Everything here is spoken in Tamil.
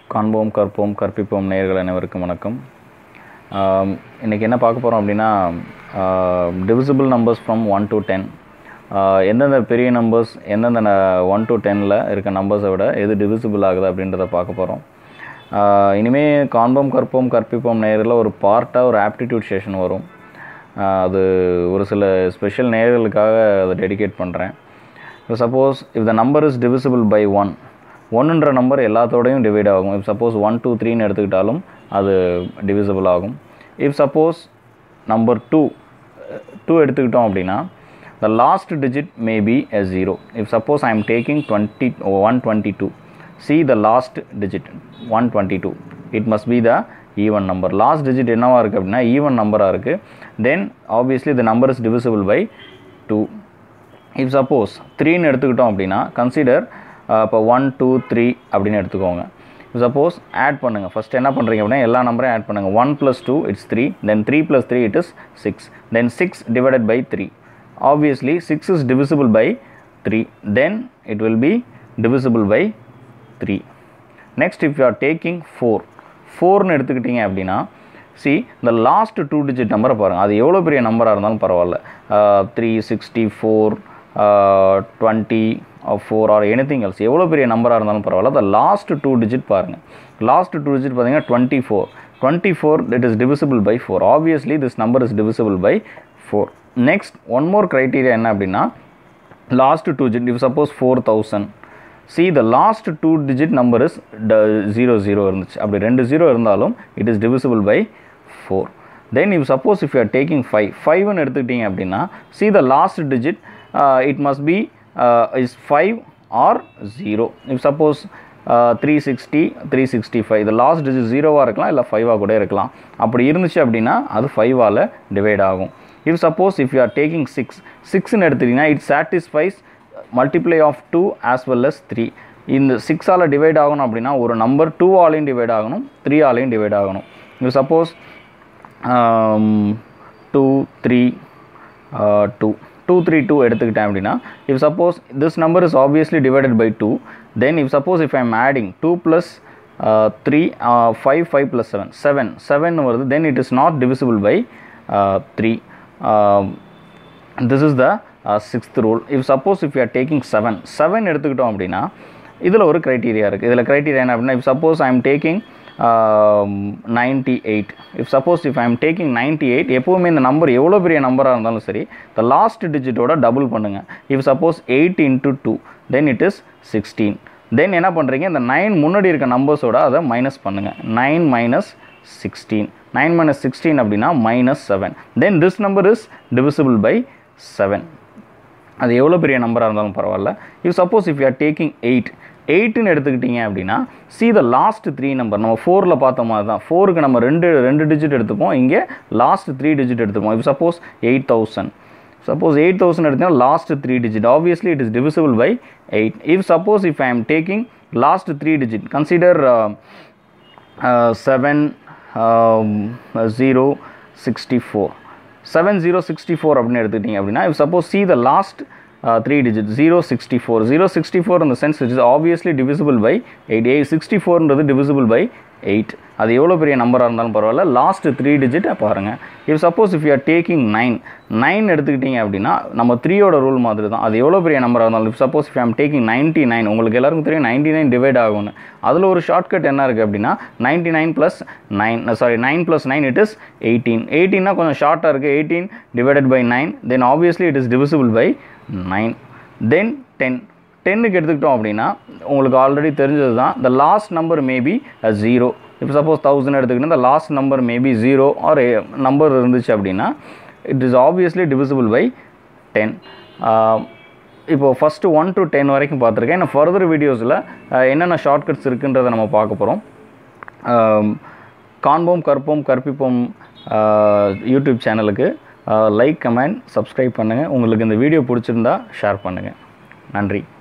காண்போம் கற்போம் கற்பிப்போம் நேயர்கள் அனைவருக்கும் வணக்கம் ஆம், இன்னைக்கு என்ன பார்க்க போகிறோம் அப்படின்னா divisible numbers from one to ten எந்தெந்த பெரிய நம்பர்ஸ் எந்தெந்த ஒன் to டெனில் இருக்க நம்பர்ஸை விட எது டிவிசிபிள் ஆகுது அப்படின்றத பார்க்க போகிறோம் இனிமேல் காண்போம் கற்போம் கற்பிப்போம் நேயரில் ஒரு பார்ட்டாக ஒரு ஆப்டிடியூட் செஷன் வரும் ஆஹ் அது ஒரு சில ஸ்பெஷல் நேயர்களுக்காக அதை டெடிகேட் பண்ணுறேன் இப்போ suppose if the number is divisible by one ஒன்றுன்ற நம்பர் எல்லாத்தோடையும் டிவைட் ஆகும் இஃப் சப்போஸ் ஒன் டூ த்ரீன்னு எடுத்துக்கிட்டாலும் அது divisible ஆகும் if suppose number two two எடுத்துக்கிட்டோம் அப்படின்னா the last digit may be a zero if suppose I am taking twenty one twenty two see the last digit one twenty two it must be the even number last digit என்னவா இருக்குது அப்படின்னா ஈவன் நம்பராக இருக்குது தென் obviously the number is divisible by two if suppose த்ரீன்னு எடுத்துக்கிட்டோம் அப்படின்னா கன்சிடர் இப்போ ஒன் டூ த்ரீ அப்படின்னு எடுத்துக்கோங்க சப்போஸ் ஆட் பண்ணுங்கள் ஃபஸ்ட் என்ன பண்ணுறீங்க அப்படின்னா எல்லா நம்பரையும் ஆட் பண்ணுங்கள் one plus two it's three then three plus three it is six then six divided by three obviously six is divisible by three then it will be divisible by three next if you are taking four ஃபோர்னு எடுத்துக்கிட்டீங்க அப்படின்னா சி இந்த லாஸ்ட் டூ டிஜிட் நம்பரை பாருங்கள் அது எவ்வளோ பெரிய நம்பராக இருந்தாலும் பரவாயில்ல three sixty four twenty four or any thing else எவ்வளோ பெரிய நம்பராக இருந்தாலும் பரவாயில்ல அந்த லாஸ்ட் டூ டிஜிட் பாருங்கள் லாஸ்ட் டூ டிஜிட் பார்த்தீங்கன்னா twenty four twenty four it is divisible by four obviously this number is divisible by four next one more criteria என்ன அப்படின்னா last two digit if suppose four thousand see the last two digit number is zero zero இருந்துச்சு அப்படி ரெண்டு ஜீரோ இருந்தாலும் it is divisible by four then if suppose if you are taking five ஃபைவ்னு எடுத்துக்கிட்டீங்க அப்படின்னா see the last digit it must be is five or zero if suppose three sixty three sixty five இந்த லாஸ்ட் டிஜிட் ஜீரோவாக இருக்கலாம் இல்லை ஃபைவாக கூட இருக்கலாம் அப்படி இருந்துச்சு அப்படின்னா அது ஃபைவால் டிவைட் ஆகும் if suppose if you are taking six சிக்ஸ்னு எடுத்துட்டிங்கன்னா it satisfies multiply of two as well as three இந்த சிக்ஸால் டிவைட் ஆகணும் அப்படின்னா ஒரு நம்பர் டூ ஆலையும் டிவைட் ஆகணும் த்ரீ ஆலையும் டிவைட் ஆகணும் if suppose two three two two three two எடுத்துக்கிட்டேன் அப்படின்னா if suppose this number is obviously divided by two then if suppose if I am adding two plus three five five plus seven seven seven வருது then it is not divisible by three this is the sixth rule if suppose if you are taking seven seven எடுத்துக்கிட்டோம் அப்படின்னா இதில் ஒரு க்ரைட்டீரியா இருக்குது இதில் க்ரைட்டீரியா என்ன அப்படின்னா if suppose I am taking ninety eight if suppose if I am taking ninety eight எப்போவுமே இந்த நம்பர் எவ்வளோ பெரிய நம்பராக இருந்தாலும் சரி த லாஸ்ட் டிஜிட்டோட டபுள் பண்ணுங்கள் if suppose eight into two then it is sixteen then என்ன பண்ணுறீங்க இந்த நைன் முன்னாடி இருக்க நம்பர்ஸோட அதை மைனஸ் பண்ணுங்கள் nine minus sixteen nine minus sixteen அப்படின்னா minus seven then this number is divisible by seven அது எவ்வளோ பெரிய நம்பராக இருந்தாலும் பரவாயில்ல if suppose if you are taking eight எயிட்டுன்னு எடுத்துக்கிட்டீங்க அப்படின்னா see the last three number நம்ம ஃபோரில் பார்த்த மாதிரி தான் ஃபோருக்கு நம்ம ரெண்டு ரெண்டு டிஜிட் எடுத்துப்போம் இங்கே லாஸ்ட் த்ரீ டிஜிட் எடுத்துப்போம் if suppose eight thousand suppose eight thousand எடுத்தீங்கன்னா last three digit obviously it is divisible by eight if suppose if I am taking last three digit consider seven zero sixty four seven zero sixty four அப்படின்னு எடுத்துக்கிட்டீங்க அப்படின்னா if suppose see the last three digit zero sixty four zero sixty four இந்த sense it is obviously divisible by eight eight sixty ஃபோர்ன்றது divisible by eight அது எவ்வளோ பெரிய நம்பராக இருந்தாலும் பரவாயில்ல லாஸ்ட் த்ரீ டிஜிட்டை பாருங்கள் if suppose if you are taking nine nine எடுத்துக்கிட்டீங்க அப்படின்னா நம்ம த்ரீயோட ரூல் மாதிரி தான் அது எவ்வளோ பெரிய நம்பராக இருந்தாலும் if suppose if I'm taking ninety nine உங்களுக்கு எல்லாருக்கும் தெரியும் நைன்ட்டி நைன் டிவைட் ஆகும்னு அதில் ஒரு ஷார்ட்கட் என்ன இருக்குது அப்படின்னா ninety nine plus nine sorry nine plus nine it is eighteen எயிட்டீன்னா கொஞ்சம் ஷார்ட்டாக இருக்குது eighteen divided by nine then obviously it is divisible by nine then ten டென்னுக்கு எடுத்துக்கிட்டோம் அப்படின்னா உங்களுக்கு ஆல்ரெடி தெரிஞ்சது தான் the last number maybe a zero இப்போ சப்போஸ் தௌசண்ட் எடுத்துக்கிட்டா the last number maybe zero or number இருந்துச்சு அப்படின்னா it is obviously divisible by ten இப்போது ஃபஸ்ட்டு ஒன் to டென் வரைக்கும் பார்த்துருக்கேன் இன்னும் ஃபர்தர் வீடியோஸில் என்னென்ன ஷார்ட்கட்ஸ் இருக்குன்றதை நம்ம பார்க்க போகிறோம் காண்போம் கற்போம் கற்பிப்போம் யூடியூப் சேனலுக்கு லைக் கமெண்ட் சப்ஸ்கிரைப் பண்ணுங்கள் உங்களுக்கு இந்த வீடியோ பிடிச்சிருந்தா ஷேர் பண்ணுங்கள் நன்றி